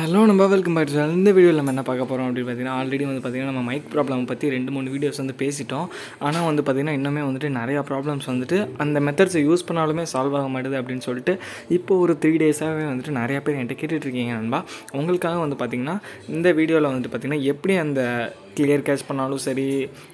Hello நம்ம welcome back இந்த வீடியோவில் நம்ம என்ன பார்க்க போகிறோம் அப்படின்னு பார்த்தீங்கன்னா ஆல்ரெடி வந்து பார்த்திங்கன்னா நம்ம மைக் ப்ராப்ளம் பற்றி ரெண்டு மூணு வீடியோஸ் வந்து பேசிட்டோம் ஆனால் வந்து பார்த்திங்கன்னா இன்னுமே வந்துட்டு நிறையா ப்ராப்ளம்ஸ் வந்துட்டு அந்த மெத்தட்ஸை யூஸ் பண்ணாலுமே சால்வ் ஆக மாட்டுது அப்படின்னு சொல்லிட்டு இப்போ ஒரு த்ரீ டேஸாகவே வந்துட்டு நிறையா பேர் என்கிட்ட கேட்டுட்ருக்கீங்க நண்பா உங்களுக்காக வந்து பார்த்திங்கன்னா இந்த வீடியோவில் வந்துட்டு பார்த்திங்கன்னா எப்படி அந்த கிளியர் கேஷ் பண்ணாலும் சரி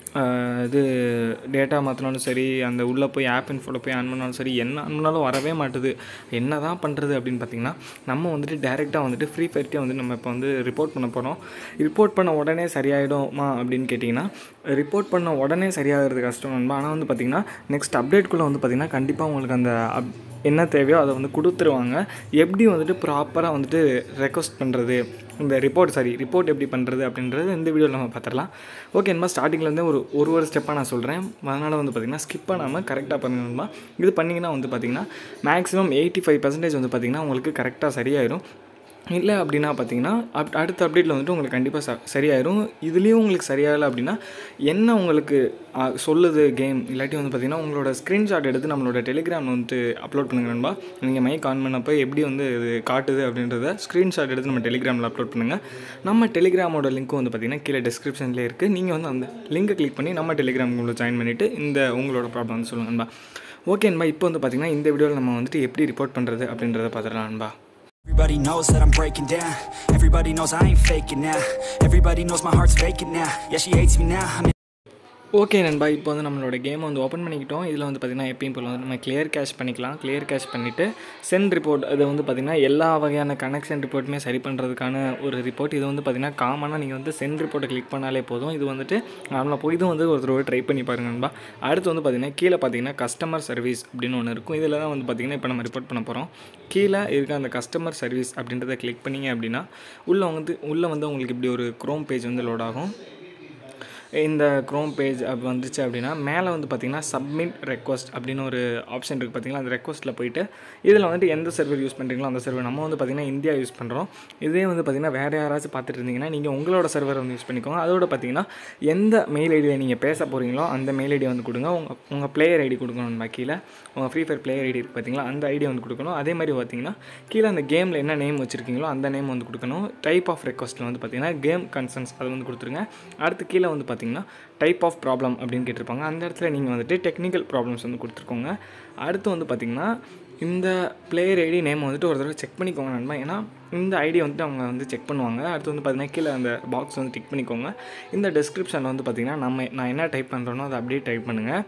ஆஹ் இது டேட்டா மாற்றினாலும் சரி அந்த உள்ளே போய் ஆப் இன்ஃபோவில் போய் ஆன் பண்ணாலும் சரி என்ன ஆன் பண்ணாலும் வரவே மாட்டுது என்ன தான் பண்ணுறது அப்படின்னு பார்த்தீங்கன்னா நம்ம வந்துட்டு டேரெக்டாக வந்துட்டு ஃப்ரீ ஃபயர்க்கே வந்து நம்ம இப்போ வந்து ரிப்போர்ட் பண்ண போகிறோம் ரிப்போர்ட் பண்ண உடனே சரியாயிடுமா அப்படின்னு கேட்டிங்கன்னா ரிப்போர்ட் பண்ண உடனே சரியாகிறது கஷ்டம் நண்பா ஆனால் வந்து பார்த்திங்கன்னா நெக்ஸ்ட் அப்டேட்குள்ளே வந்து பார்த்திங்கன்னா கண்டிப்பாக உங்களுக்கு அந்த அப் என்ன தேவையோ அதை வந்து கொடுத்துருவாங்க எப்படி வந்துட்டு ப்ராப்பராக வந்துட்டு ரெக்வஸ்ட் பண்ணுறது இந்த ரிப்போர்ட் சாரி ரிப்போர்ட் எப்படி பண்ணுறது அப்படின்றது இந்த வீடியோவில் நம்ம பார்த்துடலாம் ஓகே நம்ம ஸ்டார்டிங்லேருந்தே ஒரு ஒரு ஒரு ஸ்டெப்பாக நான் சொல்கிறேன் அதனால் வந்து பார்த்திங்கன்னா ஸ்கிப் பண்ணாமல் கரெக்டாக பண்ணணுமா இது பண்ணிங்கன்னா வந்து பார்த்திங்கன்னா மேக்ஸிமம் எயிட்டி ஃபைவ் பர்சன்டேஜ் வந்து பார்த்திங்கன்னா உங்களுக்கு கரெக்டாக சரியாயிரும் இல்லை அப்படின்னா பார்த்தீங்கன்னா அப் அடுத்த அப்டேட்டில் வந்துட்டு உங்களுக்கு கண்டிப்பாக ச சரியாயிரும் இதுலேயும் உங்களுக்கு சரியாகலை அப்படின்னா என்ன உங்களுக்கு ஆ, சொல்லுது கேம் இல்லாட்டி வந்து பார்த்தீங்கன்னா உங்களோட ஸ்க்ரீன்ஷாட் எடுத்து நம்மளோட டெலிகிராமில் வந்துட்டு அப்லோட் பண்ணுங்க நண்பா நீங்கள் மைக் ஆன் பண்ணப்போ எப்படி வந்து இது காட்டுது அப்படின்றத ஸ்க்ரீன்ஷாட் எடுத்து நம்ம டெலிகிராமில் அப்லோட் பண்ணுங்கள் நம்ம டெலிகிராமோட லிங்க்கும் வந்து பார்த்தீங்கன்னா கீழே டிஸ்கிரிப்ஷன்லேயே இருக்குது நீங்கள் வந்து அந்த லிங்கை கிளிக் பண்ணி நம்ம டெலிகிராம் உங்களை ஜாயின் பண்ணிவிட்டு இந்த உங்களோட ப்ராப்ளம் வந்து சொல்லுங்கள் நண்பா ஓகே நண்பா இப்போ வந்து பார்த்தீங்கன்னா இந்த வீடியோவில் நம்ம வந்துட்டு எப்படி ரிப்போர்ட் பண்ணுறது அப்படின்றத பார்த்துடலாம் நண்பா Everybody knows that I'm breaking down. Everybody knows I ain't faking now. Everybody knows my heart's vacant now. Yeah, she hates me now. I'm in okay நண்பா இப்போ வந்து நம்மளோட கேமை வந்து ஓப்பன் பண்ணிக்கிட்டோம் இதில் வந்து பார்த்திங்கன்னா எப்பயும் போல் வந்து நம்ம கிளியர் கேஷ் பண்ணிக்கலாம் கிளியர் கேஷ் பண்ணிவிட்டு சென்ட் ரிப்போர்ட் அது வந்து பார்த்திங்கன்னா எல்லா வகையான கனெக்ஷன் ரிப்போர்ட்டுமே சரி பண்ணுறதுக்கான ஒரு ரிப்போர்ட் இது வந்து பார்த்திங்கன்னா காமனாக நீங்கள் வந்து சென்ட் ரிப்போர்ட்டை கிளிக் பண்ணாலே போதும் இது வந்துட்டு நார்மலாக போய் இது வந்து ஒருத்தர் ட்ரை பண்ணி பாருங்க நண்பா அடுத்து வந்து பார்த்திங்கன்னா கீழே பார்த்தீங்கன்னா கஸ்டமர் சர்வீஸ் அப்படின்னு ஒன்று இருக்கும் இதில் தான் வந்து பார்த்திங்கன்னா இப்போ நம்ம ரிப்போர்ட் பண்ண போகிறோம் கீழே இருக்க அந்த கஸ்டமர் சர்வீஸ் அப்படின்றத கிளிக் பண்ணிங்க அப்படின்னா உள்ளே வந்து உள்ளே வந்து உங்களுக்கு இப்படி ஒரு க்ரோம் பேஜ் வந்து லோட் ஆகும் இந்த க்ரோம் பேஜ் அப்படி வந்துச்சு அப்படின்னா மேலே வந்து பார்த்தீங்கன்னா சப்மிட் ரெக்வஸ்ட் அப்படின்னு ஒரு ஆப்ஷன் இருக்குது பார்த்தீங்களா அந்த ரெக்வஸ்ட்டில் போயிட்டு இதில் வந்துட்டு எந்த சர்வர் யூஸ் பண்ணுறீங்களோ அந்த சர்வர் நம்ம வந்து பார்த்திங்கன்னா இந்தியா யூஸ் பண்ணுறோம் இதே வந்து பார்த்திங்கன்னா வேறு யாராச்சும் பார்த்துட்டு இருந்தீங்கன்னா நீங்கள் உங்களோட சர்வர் வந்து யூஸ் பண்ணிக்கோங்க அதோட பார்த்தீங்கன்னா எந்த மெயில் ஐடியில் நீங்கள் பேச போகிறீங்களோ அந்த மெயில் ஐடி வந்து கொடுங்க உங்கள் உங்கள் பிளேயர் ஐடி கொடுக்கணும் கீழே உங்கள் ஃப்ரீ ஃபயர் பிளேயர் ஐடி இருக்குது பார்த்தீங்களா அந்த ஐடி வந்து கொடுக்கணும் அதே மாதிரி பார்த்தீங்கன்னா கீழே அந்த கேமில் என்ன நேம் வச்சுருக்கீங்களோ அந்த நேம் வந்து கொடுக்கணும் டைப் ஆஃப் ரெக்வஸ்ட்டில் வந்து பார்த்தீங்கன்னா கேம் கன்சன்ஸ் அது வந்து கொடுத்துருங்க அடுத்து கீழே வந்து பார்த்தீங்கன்னா டைப் ஆஃப் ப்ராப்ளம் அப்படின்னு கேட்டிருப்பாங்க அந்த இடத்துல நீங்கள் வந்துட்டு டெக்னிக்கல் ப்ராப்ளம்ஸ் வந்து கொடுத்துருக்கோங்க அடுத்து வந்து பார்த்தீங்கன்னா இந்த பிளேயர் ஐடி நேம் வந்துட்டு ஒரு தடவை செக் பண்ணிக்கோங்க நண்பா ஏன்னா இந்த ஐடி வந்துட்டு அவங்க வந்து செக் பண்ணுவாங்க அடுத்து வந்து பார்த்தீங்கன்னா கீழே அந்த பாக்ஸ் வந்து டிக் பண்ணிக்கோங்க இந்த டெஸ்கிரிப்ஷனில் வந்து பார்த்தீங்கன்னா நம்ம நான் என்ன டைப் பண்ணுறேனோ அதை அப்படியே டைப் பண்ணுங்கள்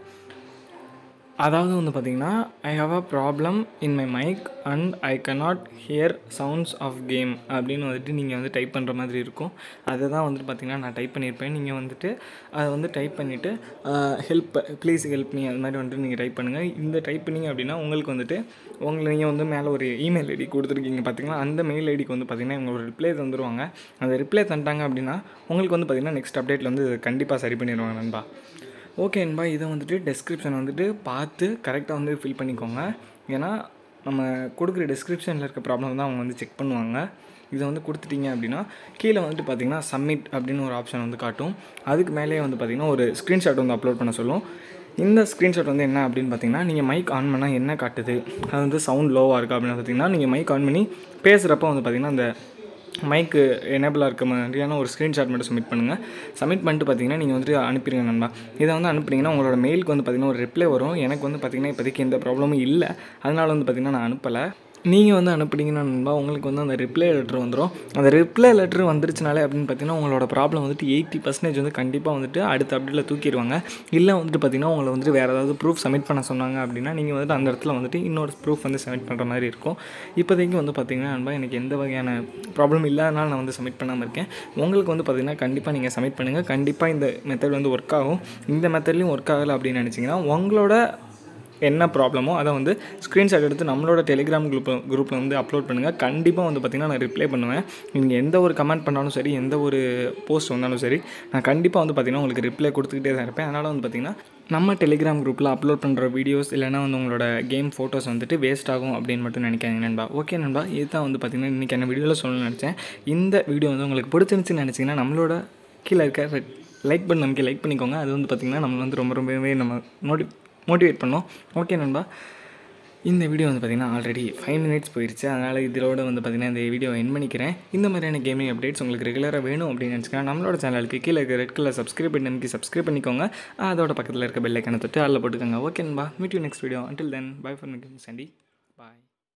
அதாவது வந்து பார்த்தீங்கன்னா I have a problem in my mic and I cannot hear sounds of game அப்படின்னு வந்துட்டு நீங்கள் வந்து டைப் பண்ணுற மாதிரி இருக்கும் அதை தான் வந்துட்டு பார்த்தீங்கன்னா நான் டைப் பண்ணியிருப்பேன் நீங்கள் வந்துட்டு அதை வந்து டைப் பண்ணிவிட்டு ஹெல்ப் ப்ளீஸ் ஹெல்ப் மீ அது மாதிரி வந்துட்டு நீங்கள் டைப் பண்ணுங்கள் இந்த டைப் பண்ணீங்க அப்படின்னா உங்களுக்கு வந்துட்டு உங்களை நீங்கள் வந்து மேலே ஒரு இமெயில் ஐடி கொடுத்துருக்கீங்க பார்த்தீங்களா அந்த மெயில் ஐடிக்கு வந்து பார்த்தீங்கன்னா இவங்க ஒரு ரிப்ளை தந்துருவாங்க அந்த ரிப்ளை தந்துட்டாங்க அப்படின்னா உங்களுக்கு வந்து பார்த்தீங்கன்னா நெக்ஸ்ட் அப்டேட்டில் வந்து கண்டிப்பாக சரி பண்ணிடுவாங்க நண்பா ஓகே நண்பா இதை வந்துட்டு டெஸ்கிரிப்ஷன் வந்துட்டு பார்த்து கரெக்டாக வந்து ஃபில் பண்ணிக்கோங்க ஏன்னா நம்ம கொடுக்குற டெஸ்கிரிப்ஷனில் இருக்க ப்ராப்ளம் தான் அவங்க வந்து செக் பண்ணுவாங்க இதை வந்து கொடுத்துட்டீங்க அப்படின்னா கீழே வந்துட்டு பார்த்தீங்கன்னா சப்மிட் அப்படின்னு ஒரு ஆப்ஷன் வந்து காட்டும் அதுக்கு மேலேயே வந்து பார்த்தீங்கன்னா ஒரு ஸ்க்ரீன்ஷாட் வந்து அப்லோட் பண்ண சொல்லும் இந்த ஸ்க்ரீன்ஷாட் வந்து என்ன அப்படின்னு பார்த்தீங்கன்னா நீங்கள் மைக் ஆன் பண்ணால் என்ன காட்டுது அது வந்து சவுண்ட் லோவாக இருக்கா அப்படின்னு பார்த்தீங்கன்னா நீங்கள் மைக் ஆன் பண்ணி பேசுகிறப்ப வந்து பார்த்தீங்கன்னா அந்த மைக்கு எனேபிளாக இருக்க மாதிரியான ஒரு ஸ்க்ரீன்ஷாட் மட்டும் சப்மிட் பண்ணுங்கள் சப்மிட் பண்ணிட்டு பார்த்தீங்கன்னா நீங்கள் வந்துட்டு அனுப்பிடுங்க நண்பா இதை வந்து அனுப்புனீங்கன்னா உங்களோட மெயிலுக்கு வந்து பார்த்தீங்கன்னா ஒரு ரிப்ளை வரும் எனக்கு வந்து பார்த்தீங்கன்னா இப்போதைக்கு எந்த ப்ராப்ளமும் இல்லை அதனால வந்து பார்த்தீங்கன்னா நான் அனுப்பலை நீங்கள் வந்து அனுப்புனீங்கன்னா நண்பா உங்களுக்கு வந்து அந்த ரிப்ளை லெட்ரு வந்துடும் அந்த ரிப்ளை லெட்ரு வந்துருச்சுனாலே அப்படின்னு பார்த்தீங்கன்னா உங்களோட ப்ராப்ளம் வந்துட்டு எயிட்டி பர்சன்டேஜ் வந்து கண்டிப்பாக வந்துட்டு அடுத்த அப்டேட்டில் தூக்கிடுவாங்க இல்லை வந்துட்டு பார்த்தீங்கன்னா உங்களை வந்துட்டு வேறு ஏதாவது ப்ரூஃப் சப்மிட் பண்ண சொன்னாங்க அப்படின்னா நீங்கள் வந்துட்டு அந்த இடத்துல வந்துட்டு இன்னொரு ப்ரூஃப் வந்து சப்மிட் பண்ணுற மாதிரி இருக்கும் இப்போதைக்கு வந்து பார்த்தீங்கன்னா நண்பா எனக்கு எந்த வகையான ப்ராப்ளம் இல்லாதனால நான் வந்து சப்மிட் பண்ணாமல் இருக்கேன் உங்களுக்கு வந்து பார்த்தீங்கன்னா கண்டிப்பாக நீங்கள் சப்மிட் பண்ணுங்கள் கண்டிப்பாக இந்த மெத்தட் வந்து ஒர்க் ஆகும் இந்த மெத்தட்லையும் ஒர்க் ஆகலை அப்படின்னு நினச்சிங்கன்னா உங்களோட என்ன ப்ராப்ளமோ அதை வந்து ஸ்க்ரீன்ஷாட் எடுத்து நம்மளோட டெலிகிராம் குரூப் குரூப்பில் வந்து அப்லோட் பண்ணுங்கள் கண்டிப்பாக வந்து பார்த்திங்கன்னா நான் ரிப்ளை பண்ணுவேன் நீங்கள் எந்த ஒரு கமெண்ட் பண்ணாலும் சரி எந்த ஒரு போஸ்ட் வந்தாலும் சரி நான் கண்டிப்பாக வந்து பார்த்திங்கன்னா உங்களுக்கு ரிப்ளை கொடுத்துக்கிட்டே தான் இருப்பேன் அதனால் வந்து பார்த்திங்கன்னா நம்ம டெலிகிராம் குரூப்பில் அப்லோட் பண்ணுற வீடியோஸ் இல்லைனா வந்து உங்களோட கேம் ஃபோட்டோஸ் வந்துட்டு வேஸ்ட் ஆகும் அப்படின்னு மட்டும் நினைக்காதீங்க நண்பா ஓகே நண்பா இதுதான் வந்து பார்த்திங்கன்னா இன்றைக்கி என்ன வீடியோவில் சொல்லணும்னு நினச்சேன் இந்த வீடியோ வந்து உங்களுக்கு பிடிச்சிருந்துச்சுன்னு நினச்சிங்கன்னா நம்மளோட கீழே இருக்க லைக் பண்ண நமக்கு லைக் பண்ணிக்கோங்க அது வந்து பார்த்திங்கன்னா நம்ம வந்து ரொம்ப ரொம்பவே நம்ம நோட்டி மோட்டிவேட் பண்ணோம் ஓகே நண்பா இந்த வீடியோ வந்து பார்த்திங்கன்னா ஆல்ரெடி ஃபைவ் மினிட்ஸ் போயிடுச்சு அதனால் இதோட வந்து பார்த்திங்கன்னா இந்த வீடியோ என் பண்ணிக்கிறேன் இந்த மாதிரியான கேமிங் அப்டேட்ஸ் உங்களுக்கு ரெகுலராக வேணும் அப்படின்னு நினச்சிங்கன்னா நம்மளோட சேனலுக்கு கீழே இருக்க ரெட் கலர் சப்ஸ்கிரைப் பண்ணி சப்ஸ்கிரைப் பண்ணிக்கோங்க அதோட பக்கத்தில் இருக்க பெல் ஐக்கனை தொட்டு அதில் போட்டுக்கோங்க ஓகேன்பா meet you next video until then bye from Sandy bye